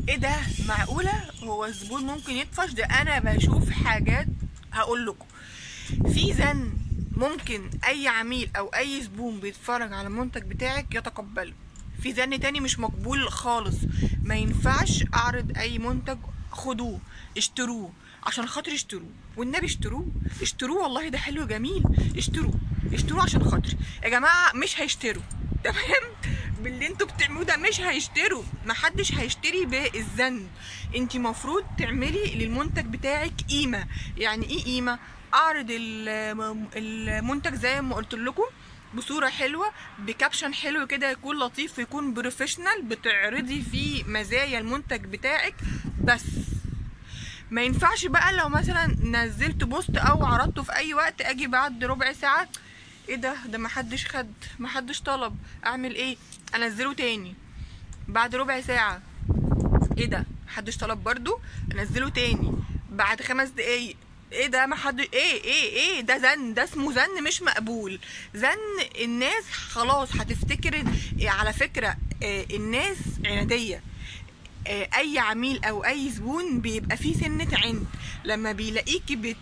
ايه ده معقوله هو الزبون ممكن يطفش ده انا بشوف حاجات هقول لكم في زن ممكن اي عميل او اي زبون بيتفرج على المنتج بتاعك يتقبله في زن تاني مش مقبول خالص ما ينفعش اعرض اي منتج خدوه اشتروه عشان خاطر اشتروه والنبي اشتروه اشتروه والله ده حلو جميل اشتروه اشتروه عشان خاطر يا جماعه مش هيشتروا تمام باللي انتوا بتعملوه ده مش هيشتروا محدش هيشتري بالزن انت مفروض تعملي للمنتج بتاعك قيمه يعني ايه قيمه اعرض الم- المنتج زي ما قلت لكم بصوره حلوه بكابشن حلو كده يكون لطيف ويكون بروفيشنال بتعرضي فيه مزايا المنتج بتاعك بس ما ينفعش بقى لو مثلا نزلت بوست او عرضته في اي وقت اجي بعد ربع ساعه ايه ده ده محدش خد محدش طلب اعمل ايه انزله تاني بعد ربع ساعه ايه ده محدش طلب برضو انزله تاني بعد خمس دقايق ايه ده محد ايه ايه ايه ده زن ده اسمه زن مش مقبول زن الناس خلاص هتفتكر إن- على فكره آه، الناس عناديه آه، اي عميل او اي زبون بيبقى فيه سنة عند لما بيلاقيكي بت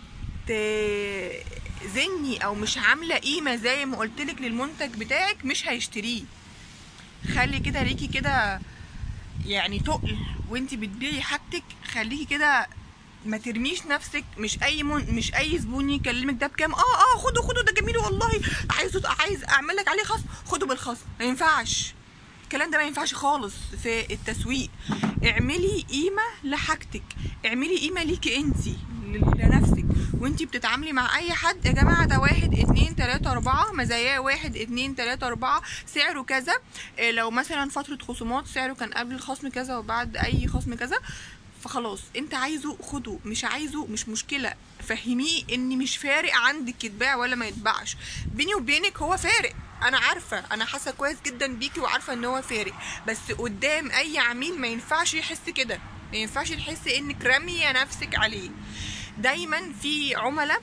زني او مش عامله قيمه زي ما قلتلك للمنتج بتاعك مش هيشتريه خلي كده ليكي كده يعني تقل وانتي بتبيعي حاجتك خليكي كده ما ترميش نفسك مش اي من مش اي زبون يكلمك ده بكام اه اه خده خده ده جميل والله عايزه عايز اعمل لك عليه خصم خده بالخصم ما ينفعش الكلام ده ما ينفعش خالص في التسويق اعملي قيمه لحاجتك اعملي قيمه ليكي انتي لنفسك وانتي بتتعاملي مع اي حد يا جماعه ده واحد اتنين تلاته اربعه مزاياه واحد اتنين تلاته اربعه سعره كذا إيه لو مثلا فتره خصومات سعره كان قبل الخصم كذا وبعد اي خصم كذا فخلاص انت عايزه خده مش عايزه مش مشكله فهميه ان مش فارق عندك يتباع ولا ما يتباعش بيني وبينك هو فارق انا عارفه انا حاسه كويس جدا بيكي وعارفه ان هو فارق بس قدام اي عميل ما ينفعش يحس كده ما ينفعش تحس انك راميه نفسك عليه دايما في عملاء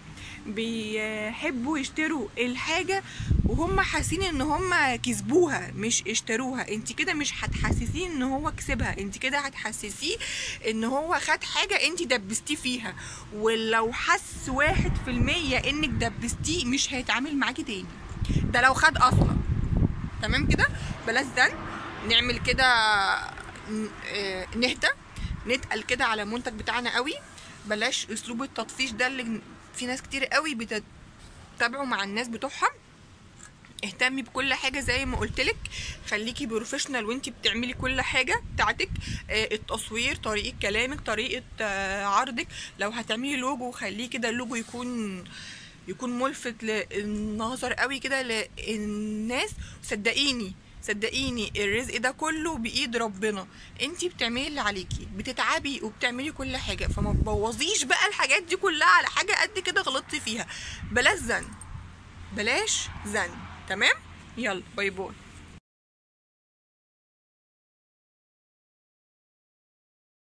بيحبوا يشتروا الحاجة وهم حاسين ان هم كسبوها مش اشتروها انت كده مش هتحسسيه ان هو كسبها انت كده هتحسسيه ان هو خد حاجة انت دبستيه فيها ولو حس واحد في المية انك دبستيه مش هيتعامل معاكي تاني ده لو خد اصلا تمام كده بلاش زن نعمل كده ن- آه، نهدى نتقل كده على المنتج بتاعنا قوي بلاش اسلوب التطفيش ده اللي في ناس كتير قوي بتتابعوا مع الناس بتوعها اهتمي بكل حاجه زي ما قلتلك خليكي بروفيشنال وانتي بتعملي كل حاجه بتاعتك آه، التصوير طريقه كلامك طريقه آه، عرضك لو هتعملي لوجو خليه كده اللوجو يكون يكون ملفت للنظر قوي كده للناس صدقيني صدقيني الرزق ده كله بايد ربنا انتي بتعملي اللي عليكي بتتعبي وبتعملي كل حاجه فما تبوظيش بقى الحاجات دي كلها على حاجه قد كده غلطتي فيها بلاش زن بلاش زن تمام يلا باي باي